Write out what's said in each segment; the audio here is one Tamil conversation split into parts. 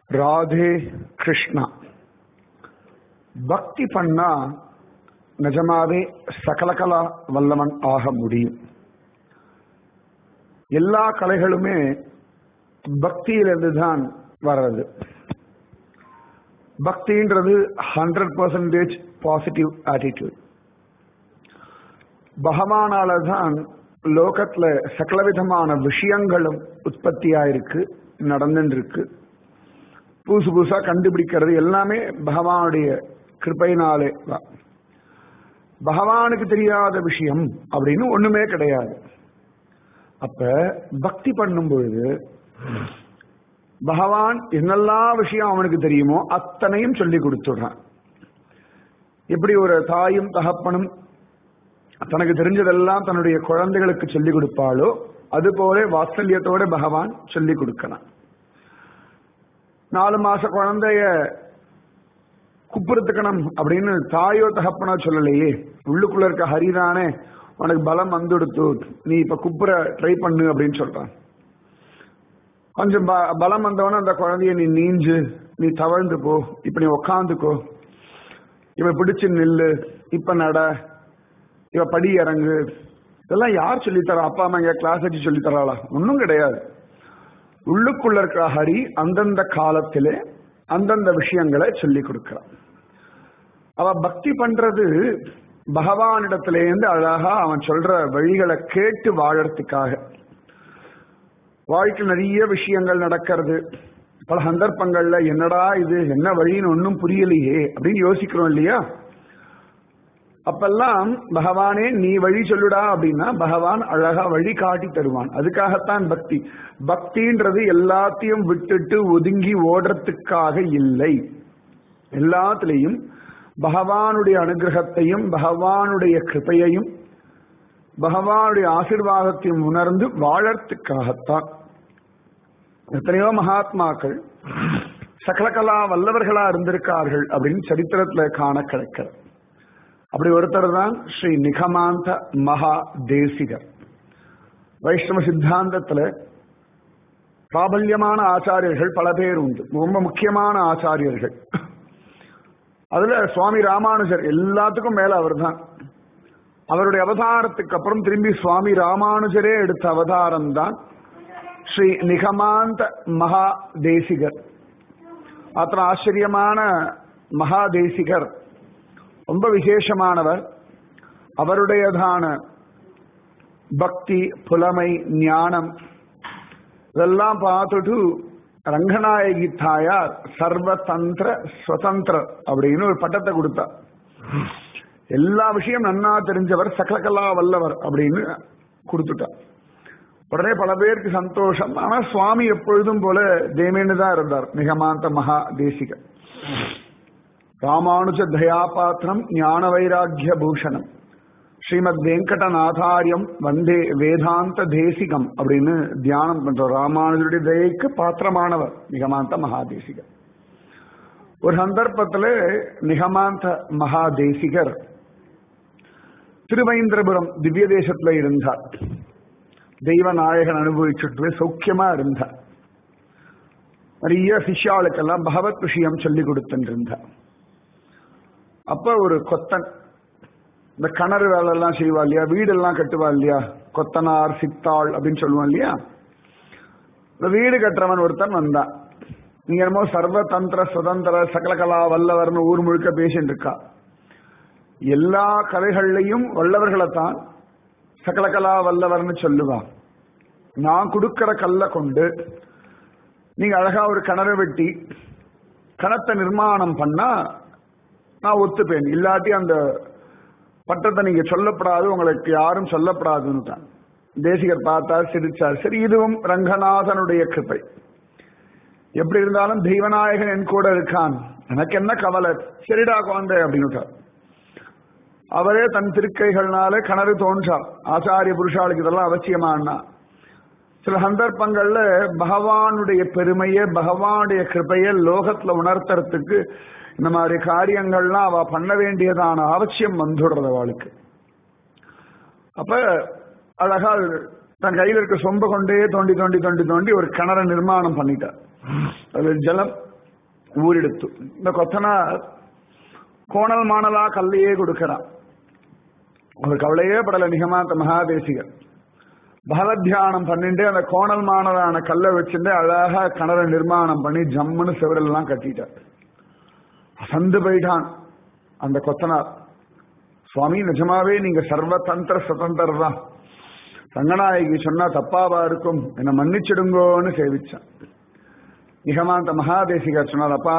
ராதே கிருஷ்ணா பக்தி பண்ணா நிஜமாவே சகலகலா வல்லவன் ஆக முடியும் எல்லா கலைகளுமே பக்தியிலிருந்து தான் வர்றது பக்தின்றது ஹண்ட்ரட் பர்சன்டேஜ் பாசிட்டிவ் ஆட்டிடியூட் பகவானால தான் லோகத்துல சகலவிதமான விஷயங்களும் உற்பத்தியாயிருக்கு நடந்துட்டு இருக்கு புதுசு புதுசா கண்டுபிடிக்கிறது எல்லாமே பகவானுடைய கிருப்பையினாலே தான் பகவானுக்கு தெரியாத விஷயம் அப்படின்னு ஒண்ணுமே கிடையாது அப்ப பக்தி பண்ணும் பொழுது பகவான் என்னெல்லாம் விஷயம் அவனுக்கு தெரியுமோ அத்தனையும் சொல்லி கொடுத்துடுறான் எப்படி ஒரு தாயும் தகப்பனும் தனக்கு தெரிஞ்சதெல்லாம் தன்னுடைய குழந்தைகளுக்கு சொல்லிக் கொடுப்பாளோ அது போல வாத்சல்யத்தோட பகவான் சொல்லி கொடுக்கலாம் நாலு மாச குழந்தைய குப்புறத்துக்கணும் அப்படின்னு தாயோ தகப்பனோ சொல்லலையே உள்ளுக்குள்ள இருக்க ஹரிதானே உனக்கு பலம் வந்துடுத்து நீ இப்ப குப்புற ட்ரை பண்ணு அப்படின்னு சொல்றான் கொஞ்சம் பலம் வந்தவன அந்த குழந்தைய நீ நீஞ்சு நீ தவழ்ந்து போ இப்ப நீ உக்காந்துக்கோ இவ பிடிச்சு நில்லு இப்ப நட இவ படி இறங்கு இதெல்லாம் யார் சொல்லித்தரா அப்பா அம்மா எங்க கிளாஸ் வச்சு சொல்லித்தராளா ஒன்றும் கிடையாது உள்ளுக்குள்ள இருக்கிற ஹரி அந்தந்த காலத்திலே அந்தந்த விஷயங்களை சொல்லி கொடுக்கிறான் அவ பக்தி பண்றது பகவானிடத்திலேருந்து அழகா அவன் சொல்ற வழிகளை கேட்டு வாழறதுக்காக வாழ்க்கை நிறைய விஷயங்கள் நடக்கிறது பல சந்தர்ப்பங்கள்ல என்னடா இது என்ன வழின்னு ஒன்றும் புரியலையே அப்படின்னு யோசிக்கிறோம் இல்லையா அப்பெல்லாம் பகவானே நீ வழி சொல்லுடா அப்படின்னா பகவான் அழகா வழி காட்டி தருவான் அதுக்காகத்தான் பக்தி பக்தின்றது எல்லாத்தையும் விட்டுட்டு ஒதுங்கி ஓடுறதுக்காக இல்லை எல்லாத்திலையும் பகவானுடைய அனுகிரகத்தையும் பகவானுடைய கிருப்பையையும் பகவானுடைய ஆசிர்வாதத்தையும் உணர்ந்து வாழறதுக்காகத்தான் எத்தனையோ மகாத்மாக்கள் சகலகலா வல்லவர்களா இருந்திருக்கார்கள் அப்படின்னு சரித்திரத்துல காண கிடைக்கிறது அப்படி ஒருத்தர் தான் ஸ்ரீ நிகமாந்த மகா தேசிகர் வைஷ்ணவ சித்தாந்தத்துல பிராபல்யமான ஆச்சாரியர்கள் பல பேர் உண்டு ரொம்ப முக்கியமான ஆச்சாரியர்கள் அதுல சுவாமி ராமானுஜர் எல்லாத்துக்கும் மேல அவர் தான் அவருடைய அவதாரத்துக்கு அப்புறம் திரும்பி சுவாமி ராமானுஜரே எடுத்த அவதாரம் தான் ஸ்ரீ நிகமாந்த மகா தேசிகர் அத்தனை ஆச்சரியமான மகா தேசிகர் ரொம்ப விசேஷமானவர் அவருடையதான பக்தி புலமை ஞானம் இதெல்லாம் பார்த்துட்டு ரங்கநாயகி தாயார் சர்வதந்திர சுதந்திர அப்படின்னு ஒரு பட்டத்தை கொடுத்தார் எல்லா விஷயம் நன்னா தெரிஞ்சவர் சகலகலா வல்லவர் அப்படின்னு கொடுத்துட்டார் உடனே பல பேருக்கு சந்தோஷம் ஆனா சுவாமி எப்பொழுதும் போல தேமேன்னு தான் இருந்தார் நிகமாந்த மகா தேசிகர் ராமானுஜ தயாபாத்திரம் ஞான வைராக்கிய பூஷணம் ஸ்ரீமத் வெங்கடநாதாரியம் வந்தே வேதாந்த தேசிகம் அப்படின்னு தியானம் பண்றோம் ராமானுஜருடைய தயைக்கு பாத்திரமானவர் நிகமாந்த மகாதேசிகர் ஒரு சந்தர்ப்பத்தில் நிகமாந்த மகாதேசிகர் திருவைந்திரபுரம் திவ்ய தேசத்துல இருந்தார் தெய்வ நாயகன் அனுபவிச்சுட்டு சௌக்கியமா இருந்தார் நிறைய சிஷ்யாளுக்கெல்லாம் பகவத் விஷயம் சொல்லி கொடுத்துட்டு இருந்தார் அப்ப ஒரு கொத்தன் இந்த கிணறு வேலை எல்லாம் செய்வா இல்லையா வீடெல்லாம் கட்டுவா இல்லையா கொத்தனார் சித்தாள் அப்படின்னு சொல்லுவான் இல்லையா இந்த வீடு கட்டுறவன் ஒருத்தன் வந்தான் நீங்க என்னமோ சர்வதந்திர சுதந்திர சகலகலா வல்லவர்னு ஊர் முழுக்க பேசிட்டு இருக்கா எல்லா கதைகள்லையும் வல்லவர்களைத்தான் சகலகலா வல்லவர்னு சொல்லுவான் நான் கொடுக்கிற கல்ல கொண்டு நீங்க அழகா ஒரு கிணறு வெட்டி கணத்தை நிர்மாணம் பண்ணா நான் ஒத்துப்பேன் இல்லாட்டி அந்த பட்டத்தை நீங்க சொல்லப்படாது உங்களுக்கு யாரும் சொல்லப்படாதுன்னு தான் தேசிகர் பார்த்தார் சிரிச்சார் சரி இதுவும் ரங்கநாதனுடைய கிருப்பை எப்படி இருந்தாலும் தெய்வநாயகன் என் கூட இருக்கான் எனக்கு என்ன கவலை சரிடா குழந்தை அப்படின்னு அவரே தன் திருக்கைகள்னாலே கிணறு தோன்றார் ஆச்சாரிய புருஷாளுக்கு இதெல்லாம் அவசியமானா சில சந்தர்ப்பங்கள்ல பகவானுடைய பெருமையை பகவானுடைய கிருப்பையை லோகத்துல உணர்த்துறதுக்கு இந்த மாதிரி காரியங்கள்லாம் அவ பண்ண வேண்டியதான அவசியம் வந்துடுறது அவளுக்கு அப்ப அழகா தன் கையில் இருக்க சொம்ப கொண்டே தோண்டி தோண்டி தோண்டி தோண்டி ஒரு கிணற நிர்மாணம் பண்ணிட்டார் அது ஜலம் ஊரெடுத்து இந்த கொத்தனார் கோணல் மாணலா கல்லையே கொடுக்கிறான் அவர் கவலையே படல நிகமாத்த மகாதேசிகர் பகவத் தியானம் பண்ணிட்டு அந்த கோணல் மாணலான கல்லை வச்சுட்டு அழகா கிணறு நிர்மாணம் பண்ணி ஜம்முன்னு செவரெல்லாம் கட்டிட்டார் அசந்து போயிட்டான் அந்த கொத்தனார் சுவாமி நிஜமாவே நீங்க சர்வதந்திர சுதந்திர தான் ரங்கநாயகி சொன்னா தப்பாவா இருக்கும் என்னை மன்னிச்சிடுங்கோன்னு சேவிச்சான் நிகமாந்த மகாதேசிகர் சொன்னார் அப்பா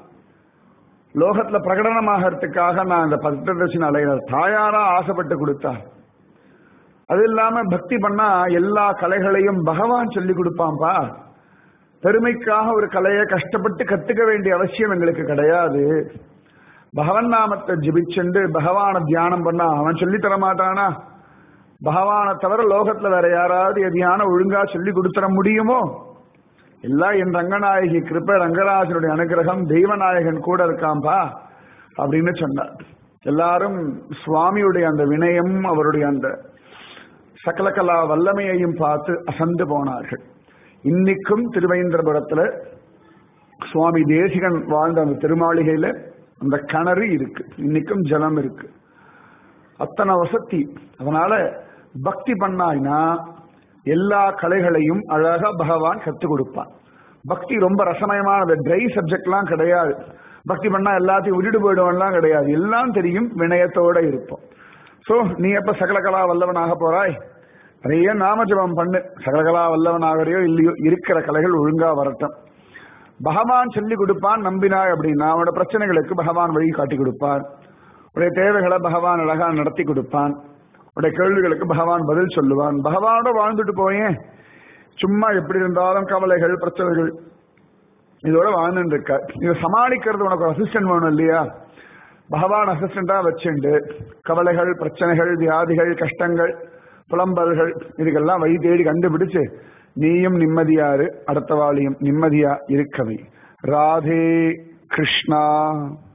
லோகத்துல பிரகடனமாகறதுக்காக நான் இந்த பத்திரதர்ஷன் அலையினர் தாயாரா ஆசைப்பட்டு கொடுத்தா அது இல்லாம பக்தி பண்ணா எல்லா கலைகளையும் பகவான் சொல்லி கொடுப்பான்பா பெருமைக்காக ஒரு கலையை கஷ்டப்பட்டு கத்துக்க வேண்டிய அவசியம் எங்களுக்கு கிடையாது பகவன் நாமத்தை ஜபிச்சுண்டு பகவான தியானம் பண்ணா அவன் சொல்லி தர மாட்டானா பகவானை தவிர லோகத்துல வேற யாராவது எதையான ஒழுங்கா சொல்லி கொடுத்துட முடியுமோ எல்லாம் என் ரங்கநாயகி கிருப்ப ரங்கராஜனுடைய அனுகிரகம் தெய்வநாயகன் கூட இருக்காம்பா அப்படின்னு சொன்னார் எல்லாரும் சுவாமியுடைய அந்த வினயம் அவருடைய அந்த சகலகலா வல்லமையையும் பார்த்து அசந்து போனார்கள் இன்னைக்கும் திருவேந்திரபுரத்துல சுவாமி தேசிகன் வாழ்ந்த அந்த திருமாளிகையில அந்த கிணறு இருக்கு இன்னைக்கும் ஜலம் இருக்கு அத்தனை வசதி அதனால பக்தி பண்ணாய்னா எல்லா கலைகளையும் அழகா பகவான் கத்துக் கொடுப்பான் பக்தி ரொம்ப ரசமயமானது ட்ரை சப்ஜெக்ட்லாம் கிடையாது பக்தி பண்ணா எல்லாத்தையும் விட்டுட்டு போயிடுவோம்லாம் கிடையாது எல்லாம் தெரியும் வினயத்தோட இருப்போம் சோ நீ எப்ப சகலகலா வல்லவனாக போறாய் நிறைய நாமஜபம் பண்ணு சகலகலா வல்லவனாகறையோ இல்லையோ இருக்கிற கலைகள் ஒழுங்கா வரட்டும் பகவான் சொல்லி கொடுப்பான் நம்பினாய் அப்படின்னா அவனோட பிரச்சனைகளுக்கு பகவான் வழி காட்டி கொடுப்பான் உடைய தேவைகளை பகவான் அழகா நடத்தி கொடுப்பான் உடைய கேள்விகளுக்கு பகவான் பதில் சொல்லுவான் பகவானோட வாழ்ந்துட்டு போயேன் சும்மா எப்படி இருந்தாலும் கவலைகள் பிரச்சனைகள் இதோட வாழ்ந்துட்டு இருக்க இதை சமாளிக்கிறது உனக்கு ஒரு அசிஸ்டன்ட் வேணும் இல்லையா பகவான் அசிஸ்டண்டா வச்சுண்டு கவலைகள் பிரச்சனைகள் வியாதிகள் கஷ்டங்கள் புலம்பல்கள் இதுக்கெல்லாம் வழி தேடி கண்டுபிடிச்சு நீயும் நிம்மதியாரு அடுத்த வாழியும் நிம்மதியா இருக்கவை ராதே கிருஷ்ணா